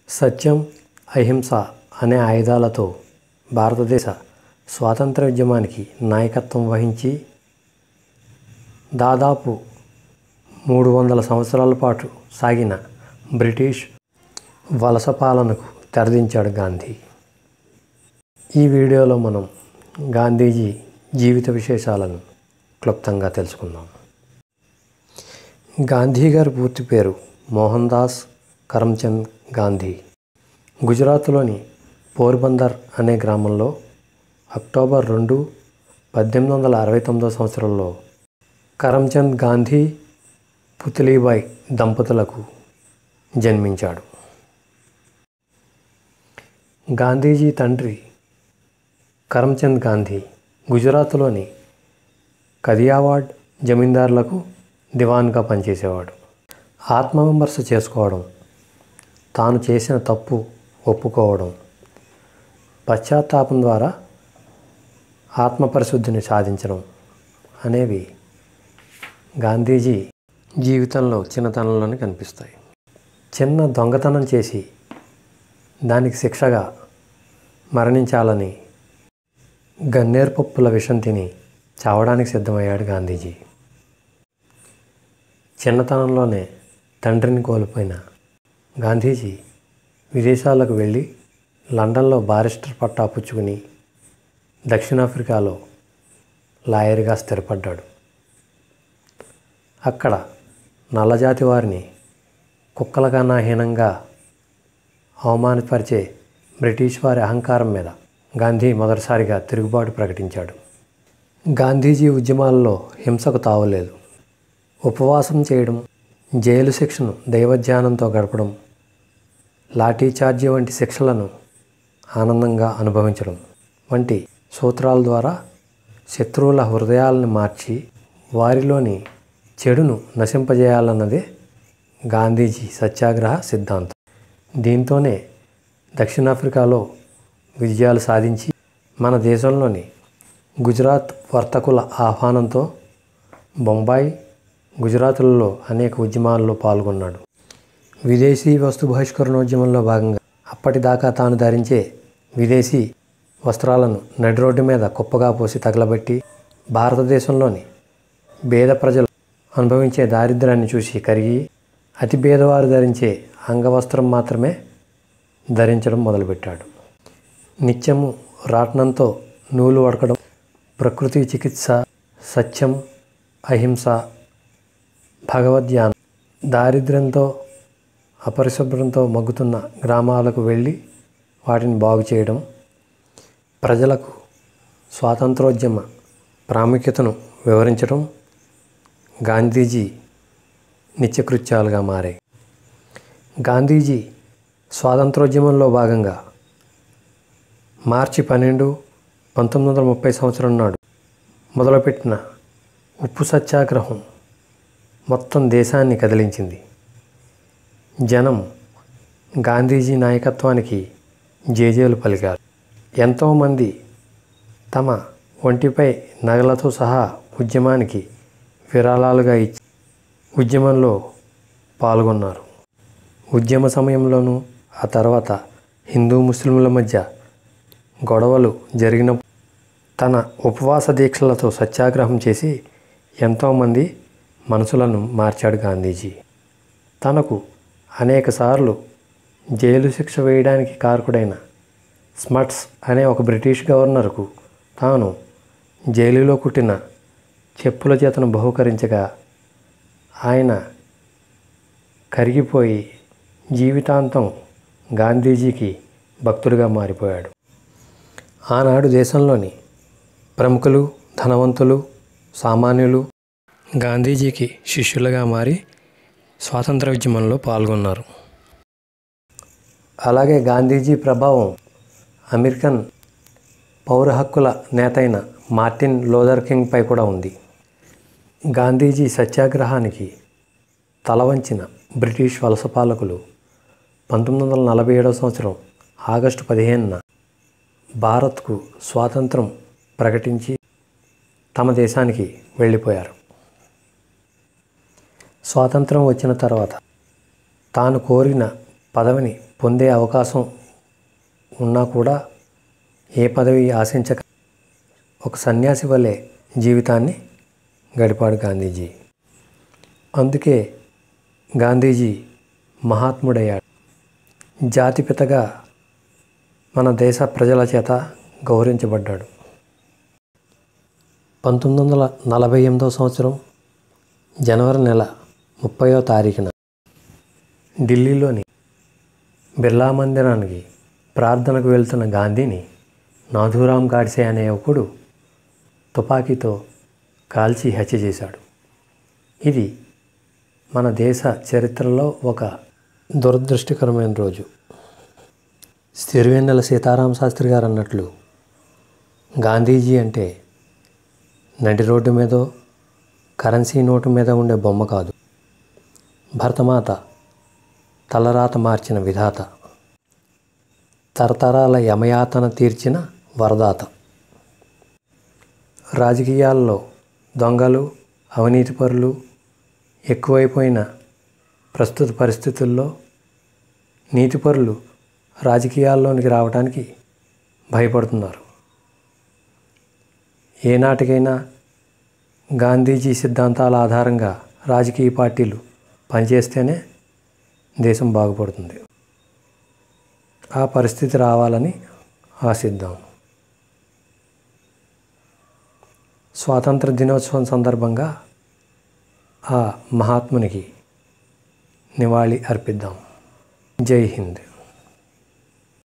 సత్యం అహింస అనే ఆయుధాలతో భారతదేశ స్వాతంత్ర ఉద్యమానికి నాయకత్వం వహించి దాదాపు మూడు వందల సంవత్సరాల పాటు సాగిన బ్రిటిష్ వలస పాలనకు తెరదించాడు గాంధీ ఈ వీడియోలో మనం గాంధీజీ జీవిత విశేషాలను క్లుప్తంగా తెలుసుకుందాం గాంధీ గారి పూర్తి పేరు మోహన్ దాస్ కరమ్చంద్ గాంధీ గుజరాత్లోని పోర్బందర్ అనే గ్రామంలో అక్టోబర్ రెండు పద్దెనిమిది వందల అరవై తొమ్మిదో సంవత్సరంలో కరమ్చంద్ గాంధీ పుతలీబాయ్ దంపతులకు జన్మించాడు గాంధీజీ తండ్రి కరమ్చంద్ గాంధీ గుజరాత్లోని కదియావాడ్ జమీందారులకు దివాన్గా పనిచేసేవాడు ఆత్మవిమర్శ చేసుకోవడం తాను చేసిన తప్పు ఒప్పుకోవడం పశ్చాత్తాపం ద్వారా ఆత్మపరిశుద్ధిని సాధించడం అనేవి గాంధీజీ జీవితంలో చిన్నతనంలోనే కనిపిస్తాయి చిన్న దొంగతనం చేసి దానికి శిక్షగా మరణించాలని గన్నేరు పప్పుల విషం తిని చావడానికి సిద్ధమయ్యాడు గాంధీజీ చిన్నతనంలోనే తండ్రిని కోల్పోయిన గాంధీజీ విదేశాలకు వెళ్ళి లండన్లో బారిస్టర్ పట్టా పుచ్చుకుని దక్షిణాఫ్రికాలో లాయర్గా స్థిరపడ్డాడు అక్కడ నల్లజాతి వారిని కుక్కల కన్నా హీనంగా అవమానపరిచే బ్రిటిష్ వారి అహంకారం మీద గాంధీ మొదటిసారిగా తిరుగుబాటు ప్రకటించాడు గాంధీజీ ఉద్యమాల్లో హింసకు తావలేదు ఉపవాసం చేయడం జైలు శిక్షను దైవధ్యానంతో గడపడం లాఠీ చార్జీ వంటి శిక్షలను ఆనందంగా అనుభవించడం వంటి సూత్రాల ద్వారా శత్రువుల హృదయాలను మార్చి వారిలోని చెడును నశింపజేయాలన్నదే గాంధీజీ సత్యాగ్రహ సిద్ధాంతం దీంతోనే దక్షిణాఫ్రికాలో విజయాలు సాధించి మన దేశంలోని గుజరాత్ వర్తకుల ఆహ్వానంతో బొంబాయి గుజరాత్లలో అనేక ఉద్యమాల్లో పాల్గొన్నాడు విదేశీ వస్తు బహిష్కరణోద్యమంలో భాగంగా అప్పటిదాకా తాను ధరించే విదేశీ వస్త్రాలను నడి రోడ్డు మీద కుప్పగా పోసి తగలబెట్టి భారతదేశంలోని పేద ప్రజలు అనుభవించే దారిద్ర్యాన్ని చూసి కరిగి అతి పేదవారు ధరించే అంగవస్త్రం మాత్రమే ధరించడం మొదలుపెట్టాడు నిత్యము రాట్నంతో నూలు వడకడం ప్రకృతి చికిత్స సత్యం అహింస భగవద్ధ్యానం దారిద్ర్యంతో అపరిశుభ్రంతో మగ్గుతున్న గ్రామాలకు వెళ్ళి వాటిని బాగు చేయడం ప్రజలకు స్వాతంత్రోద్యమ ప్రాముఖ్యతను వివరించడం గాంధీజీ నిత్యకృత్యాలుగా మారాయి గాంధీజీ స్వాతంత్రోద్యమంలో భాగంగా మార్చి పన్నెండు పంతొమ్మిది వందల ముప్పై సంవత్సరం నాడు మొదలుపెట్టిన ఉప్పు సత్యాగ్రహం మొత్తం దేశాన్ని కదిలించింది జనం గాంధీజీ నాయకత్వానికి జేజేలు పలికారు ఎంతోమంది తమ ఒంటిపై నగలతో సహా ఉద్యమానికి విరాళాలుగా ఇచ్చి ఉద్యమంలో పాల్గొన్నారు ఉద్యమ సమయంలోనూ ఆ తర్వాత హిందూ ముస్లింల మధ్య గొడవలు జరిగిన తన ఉపవాస దీక్షలతో సత్యాగ్రహం చేసి ఎంతోమంది మనసులను మార్చాడు గాంధీజీ తనకు అనేకసార్లు జైలు శిక్ష వేయడానికి కారకుడైన స్మట్స్ అనే ఒక బ్రిటిష్ గవర్నర్కు తాను జైలులో కుట్టిన చెప్పుల చేతను బహుకరించగా ఆయన కరిగిపోయి జీవితాంతం గాంధీజీకి భక్తుడిగా మారిపోయాడు ఆనాడు దేశంలోని ప్రముఖులు ధనవంతులు సామాన్యులు గాంధీజీకి శిష్యులుగా మారి స్వాతంత్ర ఉద్యమంలో పాల్గొన్నారు అలాగే గాంధీజీ ప్రభావం అమెరికన్ పౌర హక్కుల నేత అయిన మార్టిన్ లోదర్ కింగ్పై కూడా ఉంది గాంధీజీ సత్యాగ్రహానికి తల వంచిన బ్రిటిష్ వలస పాలకులు పంతొమ్మిది వందల నలభై ఏడవ సంవత్సరం ఆగస్టు పదిహేనున భారత్కు స్వాతంత్రం ప్రకటించి తమ దేశానికి వెళ్ళిపోయారు స్వాతంత్రం వచ్చిన తర్వాత తాను కోరిన పదవిని పొందే అవకాశం ఉన్నా కూడా ఏ పదవి ఆశించక ఒక సన్యాసి వలె జీవితాన్ని గడిపాడు గాంధీజీ అందుకే గాంధీజీ మహాత్ముడయ్యాడు జాతిపితగా మన దేశ ప్రజల చేత గౌరవించబడ్డాడు పంతొమ్మిది వందల నలభై ఎనిమిదవ సంవత్సరం జనవరి నెల ముప్పయో తారీఖున ఢిల్లీలోని బిర్లా మందిరానికి ప్రార్థనకు వెళ్తున్న గాంధీని నాథూరాం గాడ్సే అనే యువకుడు తుపాకీతో కాల్చి హత్య చేశాడు ఇది మన దేశ చరిత్రలో ఒక దురదృష్టకరమైన రోజు సిరివెన్నెల సీతారామ శాస్త్రి గారు అన్నట్లు గాంధీజీ అంటే నడి రోడ్డు మీదో కరెన్సీ నోటు మీద ఉండే బొమ్మ కాదు భరతమాత తలరాత మార్చిన విధాత తరతరాల యమయాతన తీర్చిన వరదాత రాజకీయాల్లో దొంగలు అవినీతిపరులు ఎక్కువైపోయిన ప్రస్తుత పరిస్థితుల్లో నీతిపరులు రాజకీయాల్లోనికి రావడానికి భయపడుతున్నారు ఏనాటికైనా గాంధీజీ సిద్ధాంతాల ఆధారంగా రాజకీయ పార్టీలు పనిచేస్తేనే దేశం బాగుపడుతుంది ఆ పరిస్థితి రావాలని ఆశిద్దాం స్వాతంత్ర దినోత్సవం సందర్భంగా ఆ మహాత్మునికి నివాళి అర్పిద్దాం జై హింద్